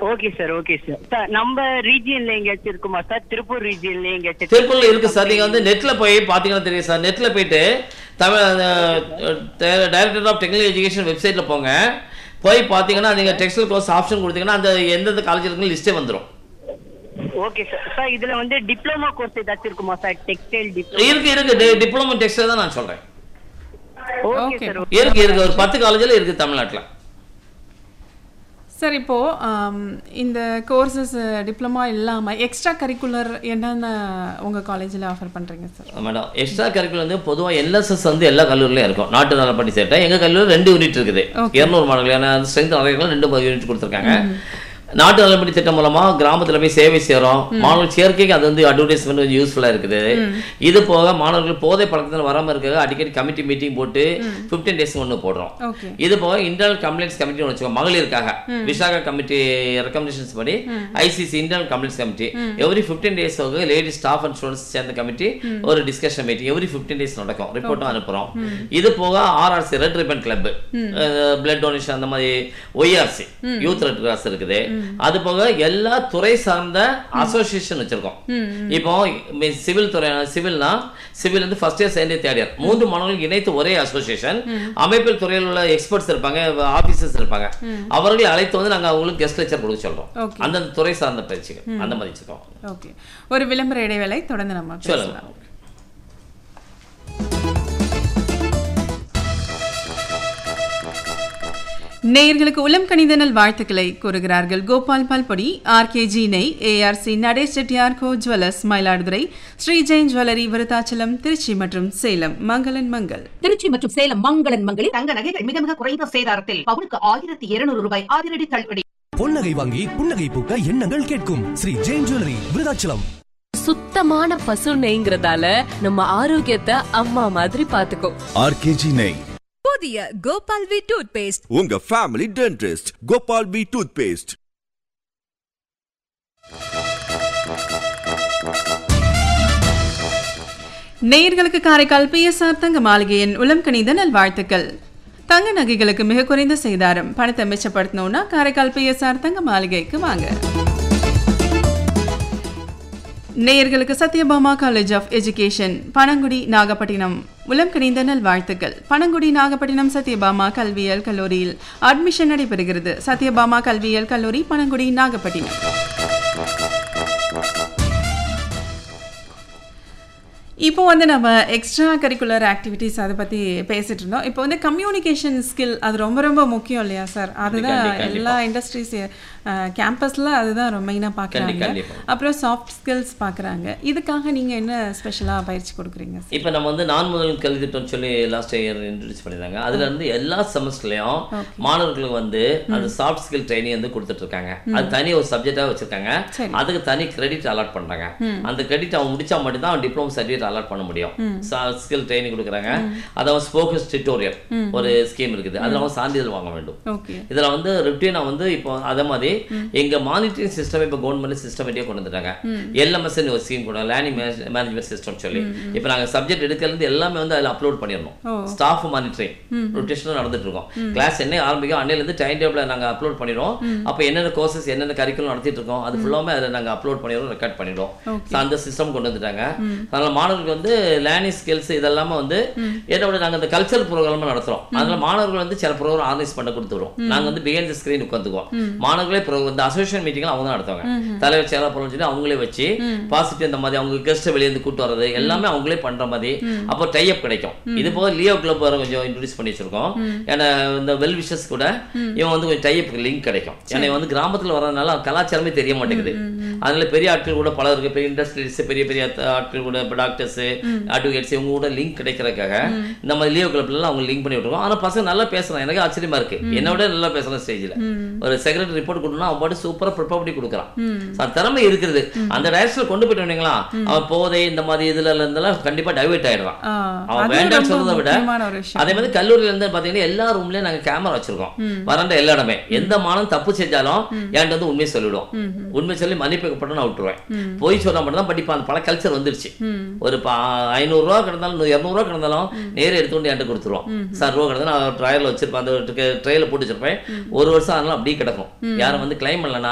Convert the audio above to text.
Okay sir okay sir sir நம்ம ரீஜியன்ல எங்கேயாச்சும் இருக்குமா சார் திருப்பூர் ரீஜியன்ல எங்கேயாச்சும் திருப்பூர்ல இருக்கு சார் நீங்க வந்து நெட்ல போய் பாத்தீங்கன்னா தெரியும் சார் நெட்ல போயிட்டு Tamil director of technical education வெப்சைட்ல போங்க போய் பாத்தீங்கன்னா நீங்க டெக்ஸ்டைல் கோர்ஸ் ஆப்ஷன் கொடுத்தீங்கன்னா அந்த எந்தெந்த காலேஜ் இருக்குன்னு லிஸ்டே வந்துரும் ஓகே சார் சார் இதுல வந்து டிப்ளமா கோர்ஸ் ஏதாச்சும் இருக்குமா சார் டெக்ஸ்டைல் டிப்ளமா இருக்கு இருக்கு டிப்ளமோ டெக்ஸ்டைல் தான் நான் சொல்றேன் ஓகே Okay. சார் இருக்கு இருக்கு ஒரு பத்து காலேஜ்ல இருக்கு தமிழ்நாட்டுல சார் இப்போ ஆம், இந்த கோர்சஸ் டிப்ளமா இல்லாம எக்ஸ்ட்ரா கரிக்குலர் என்னென்ன உங்க காலேஜ்ல ஆஃபர் பண்றீங்க சார் மேடம் எக்ஸ்ட்ரா கரிக்குலர் வந்து பொதுவாக எல்எஸ்எஸ் வந்து எல்லா கல்லூரிலையும் இருக்கும் நாட்டு நலப்பணி சேர்த்தா எங்க கல்லூரியில் ரெண்டு யூனிட் இருக்குது Okay. இரநூறு மாணவர்கள் ஏன்னா ஸ்ட்ரென்த் நிறைய ரெண்டு யூனிட் கொடுத்துருக்காங்க நாட்டு நலப்பணி திட்டம் மூலமா கிராமத்துல போய் சேவை செய்றோம் மாணவர்கள் சேர்க்கைக்கு அது வந்து அட்வர்டைஸ்மெண்ட் கொஞ்சம் யூஸ்ஃபுல்லா இருக்குது இது போக மாணவர்கள் போதை பழக்கத்தில் வராம இருக்க அடிக்கடி கமிட்டி மீட்டிங் போட்டு 15 டேஸ் ஒன்று போடுறோம் ஓகே இது போக இன்டர்னல் கம்ப்ளைண்ட்ஸ் கமிட்டி வச்சுக்கோங்க மகளிருக்காக விசாகா கமிட்டி ரெக்கமெண்டேஷன்ஸ் படி ICC internal complaints committee every fifteen days lady staff and students சேர்ந்த கமிட்டி ஒரு discussion meeting every fifteen days நடக்கும் ரிப்போர்ட்டும் அனுப்புறோம் இது போக RRC red ribbon club blood donation அந்த மாதிரி ஒய்ஆர்சி யூத் ரெட் கிராஸ் இருக்குது அது போக எல்லா துறை சார்ந்த அசோசியேஷன் வச்சிருக்கோம் இப்போ சிவில் துறை சிவில்னா சிவில் வந்து first year second year third year மூன்று மாணவர்கள் இணைத்து ஒரே அசோசியேஷன் அமைப்பில் துறையில் உள்ள எக்ஸ்பர்ட்ஸ் இருப்பாங்க ஆபீசர்ஸ் இருப்பாங்க அவர்களை அழைத்து வந்து நாங்க அவங்களுக்கு கெஸ்ட் லெக்சர் கொடுக்க சொல்றோம் Okay. அந்தந்த துறை சார்ந்த பயிற்சிகள் அந்த மாதிரி வச்சிருக்கோம் ஓகே ஒரு விளம்பர இடைவேளை தொடர்ந்து நம்ம சொல்லுங்க பேசலாம் நேயர்களுக்கு உளம் கணிதனல் வாழ்த்துக்களை கூறுகிறார்கள் கோபால் பால்பொடி ஆர்கேஜி நெய் ARC Natesh Chettiar co jewellers Mayiladuthurai Sri Jain jewellery Vriddhachalam Trichy மற்றும் சேலம் மங்களன் மங்கள் திருச்சி மற்றும் சேலம் மங்களன் மங்களில் தங்க நகைகள் மிக மிக குறைந்த சேதாரத்தில் பவுனுக்கு ஆயிரத்தி இருநூறு ரூபாய் அதிரடி தள்ளுபடி பொன்னகை வாங்கி புன்னகை பூக்க எண்ணங்கள் கேட்கும் ஸ்ரீ ஜெயின் ஜுவல்லரி விருதாச்சலம் சுத்தமான பசு நெய்ங்கிறதால நம்ம ஆரோக்கியத்தை அம்மா மாதிரி பாத்துக்கோ ஆர்கேஜி நெய் புதிய கோபால் வி டூத் பேஸ்ட் உங்க family dentist Gopal B toothpaste நேயர்களுக்கு காரைக்கால் பிஎஸ்ஆர் தங்க மாளிகையின் உளம் கணித நல்வாழ்த்துக்கள் தங்க நகைகளுக்கு மிக குறைந்த செய்தாரம் பணத்தை மிச்சப்படுத்தணும்னா காரைக்கால் பிஎஸ்ஆர் தங்க மாளிகைக்கு வாங்க நேயர்களுக்கு Sathyabama college of education Panangudi Nagapattinam உளம் கணிந்த நல்வாழ்த்துக்கள் பனங்குடி நாகப்பட்டினம் சத்யபாமா கல்வியியல் கல்லூரியில் அட்மிஷன் நடைபெறுகிறது சத்யபாமா கல்வியியல் கல்லூரி பனங்குடி நாகப்பட்டினம் இப்போ வந்து நம்ம எக்ஸ்ட்ரா கரிக்குலர் ஆக்டிவிட்டீஸ் அதை பற்றி பேசிட்டு இருந்தோம் இப்போ வந்து கம்யூனிகேஷன் ஸ்கில் அது ரொம்ப ரொம்ப முக்கியம் இல்லையா சார் அதுதான் கண்டிப்பா, கண்டிப்பா. எல்லா இண்டஸ்ட்ரீஸ் கேம்பஸில் அதுதான் ரொம்ப மெயினாக பார்க்குறாங்க கண்டிப்பா. அப்புறம் சாஃப்ட் ஸ்கில்ஸ் பார்க்குறாங்க இதுக்காக நீங்கள் என்ன ஸ்பெஷலாக பயிற்சி கொடுக்குறீங்க சார் இப்போ நம்ம வந்து நான் முதல் கல்வி திட்டம் சொல்லி லாஸ்ட் இயர் இன்ட்ரடியூஸ் பண்ணியிருந்தாங்க அதுல இருந்து எல்லா செமஸ்டர்லயும் மாணவர்களுக்கு வந்து அந்த சாஃப்ட் ஸ்கில் ட்ரைனிங் வந்து கொடுத்துட்டு இருக்காங்க அது தனி ஒரு சப்ஜெக்டாக வச்சிருக்காங்க சரி. அதுக்கு தனி கிரெடிட் அலாட் பண்றாங்க அந்த கிரெடிட் அவன் முடிச்சா மட்டும்தான் அவன் டிப்ளமோ சர்டிஃபிகேட் அலாட் பண்ண முடியும் ஸ்கில் ட்ரைனிங் கொடுக்குறாங்க அதாவது ஸ்போக்கஸ் டியூட்டோரியல் ஒரு ஸ்கீம் இருக்குது அதுல அவன் சான்றிதழ் வாங்க வேண்டும் ஓகே இதுல வந்து ருட்டீனா வந்து இப்போ அதே மாதிரி எங்க மானிட்டரிங் சிஸ்டம் இப்போ கவர்மெண்ட் சிஸ்டமேட்டியே கொண்டு வந்துட்டாங்க எல்எம்எஸ் ஒரு ஸ்கீம் கூட லேர்னிங் மேனேஜ்மெண்ட் சிஸ்டம் சொல்லி இப்போ நாங்க சப்ஜெக்ட் எடுக்கிறது எல்லாமே வந்து அதில் அப்லோட் பண்ணிடணும் ஓ. ஸ்டாஃப் மானிட்டரிங் ரொட்டேஷனும் நடந்துட்டு இருக்கோம் கிளாஸ் என்ன ஆரம்பிக்கும் அன்னையிலேருந்து டைம் டேபிள நாங்க அப்லோட் பண்ணிடுவோம் அப்போ என்னென்ன கோர்சஸ் என்னென்ன கரிக்குலம் நடத்திட்டு இருக்கோம் அது ஃபுல்லாமே அதில் நாங்க அப்லோட் பண்ணிடுவோம் ரெக்கார்ட் பண்ணிடுவோம் So, அந்த சிஸ்டம் கொண்டு வந்துட்டாங்க அதனால மாணவர்களுக்கு வந்து லேர்னிங் ஸ்கில்ஸ் இதெல்லாமே வந்து என்னோட நாங்க அந்த கல்ச்சர் ப்ரோக்ராம் நடத்துறோம் அதனால மாணவர்கள் வந்து சில ப்ரோக்ராம் ஆர்கனைஸ் பண்ண கொடுத்துருவோம் நாங்க வந்து பிஹைண்ட் தி ஸ்கிரீன் உட்காந்துக்குவோம் மாணவர்களே pro- இந்த அசோசியேஷன் மீட்டிங்ல அவங்க தான் நடத்துவாங்க தலைவர் செயலர் பொருள் சொல்லி அவங்களே வச்சு பாசிட்டிவ் இந்த மாதிரி அவங்க கெஸ்ட் வெளியே இருந்து கூட்டு வர்றது எல்லாமே அவங்களே பண்ற மாதிரி அப்போ டைப் கிடைக்கும் இது போக லியோ கிளப் வர கொஞ்சம் இன்ட்ரடியூஸ் பண்ணி வச்சிருக்கோம் ஏன்னா இந்த வெல் விஷஸ் கூட இவன் வந்து கொஞ்சம் டைப் லிங்க் கிடைக்கும் ஏன்னா இவன் வந்து கிராமத்துல வர்றதுனால கலாச்சாரமே தெரிய மாட்டேங்குது அதனால பெரிய ஆட்கள் கூட பல இருக்கு பெரிய இண்டஸ்ட்ரீஸ் பெரிய பெரிய ஆட்கள் கூட இப்போ டாக்டர்ஸ் அட்வொகேட்ஸ் இவங்க கூட லிங்க் கிடைக்கிறதுக்காக இந்த மாதிரி லியோ கிளப்ல அவங்க லிங்க் பண்ணி விட்டுருக்கோம் ஆனா பசங்க நல்லா பேசுறான் எனக்கு ஆச்சரியமா இருக்கு என்னை விட நல்லா பேசுறான் ஸ்டேஜ்ல ஒரு செக்ரட்டரி ரிப்போர்ட் கொடுக்கணும் அவன் பாட்டு சூப்பரா ப்ரிப்பேர் பண்ணி கொடுக்குறான் So, அந்த திறமை இருக்கிறது அந்த டைரக்ஷன்ல கொண்டு போயிட்டு வந்தீங்களா அவன் போதை இந்த மாதிரி இதுல இருந்தெல்லாம் கண்டிப்பா டைவர்ட் ஆயிடுறான் ஆ, அவன் அது வேண்டாம்னு ரொம்ப சொல்றதை விட முக்கியமான ஒரு விஷயம். அதே மாதிரி கல்லூரியில இருந்து பாத்தீங்கன்னா எல்லா ரூம்லயும் நாங்க கேமரா வச்சிருக்கோம் வறண்ட எல்லா இடமே எந்த மாணவன் தப்பு செஞ்சாலும் என்கிட்ட வந்து உண்மையை சொல்லிவிடும் உண்மை சொல்லி மன்னிப்புக்கப்பட்டு நான் விட்டுருவேன் போய் சொன்னா மட்டும் தான் படிப்பான் அந்த பல கல்ச்சர் வந்துருச்சு ஒரு ப- ஐநூறு ரூபா கிடந்தாலும் இரநூறுவா கிடந்தாலும் நேரே எடுத்துட்டு என்கிட்ட கொடுத்துருவோம் சார் ரூபா கிடந்தா நான் ட்ரையல் வச்சிருப்பேன் அந்த ட்ரையில போட்டு வச்சிருப்பேன் ஒரு வருஷம் ஆனாலும் அப்படியே கிடக்கும் யாரும் வந்து கிளைம் பண்ணல